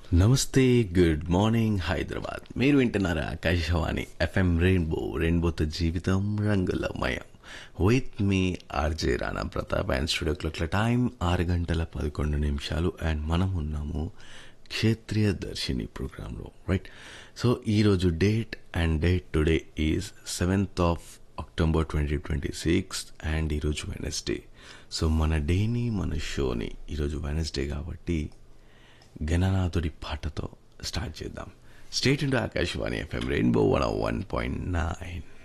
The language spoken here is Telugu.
నమస్తే గుడ్ మార్నింగ్ హైదరాబాద్ మీరు వింటున్నారా ఆకాశవాణి ఎఫ్ఎం రెయిన్బో రెయిన్బోతో జీవితం రంగులమయం with me RJ Rana Pratap and studio క్లాక్ల టైం ఆరు గంటల పదకొండు నిమిషాలు అండ్ మనం ఉన్నాము క్షేత్రీయ దర్శిని ప్రోగ్రాంలో రైట్ సో ఈరోజు date and date today is seventh of October twenty twenty six and ఈరోజు వెనస్డే సో మన డేని మన షోని ఈరోజు వెనస్డే కాబట్టి గణనాథుడి పాటతో స్టార్ట్ చేద్దాం stay tuned to Akashvani FM rainbow one one point nine